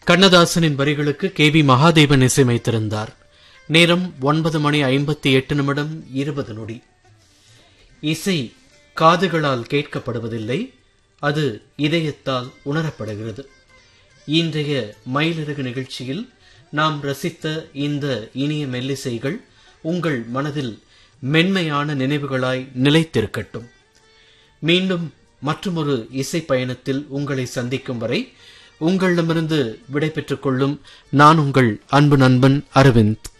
கண்ணதாசனின் வரிகளுக்கு K V Mahadevan இசையமைத்திருந்தார் நேரம் ஒன்பது மணி ஐம்பத்தி எட்டு நிமிடம் இருபது நொடி இசை காதுகளால் கேட்கப்படுவதில்லை அது இதயத்தால் உணரப்படுகிறது இன்றைய மயிலிறகு நிகழ்ச்சியில் நாம் ரசித்த இந்த இனிய மெல்லிசைகள் உங்கள் மனதில் மென்மையான நினைவுகளாய் நிலைத்திருக்கட்டும் மீண்டும் மற்றொரு இசை பயணத்தில் உங்களை சந்திக்கும் வரை உங்களிடமிருந்து விடைபெற்றுக் கொள்ளும் நான் உங்கள் அன்பு நண்பன் அரவிந்த்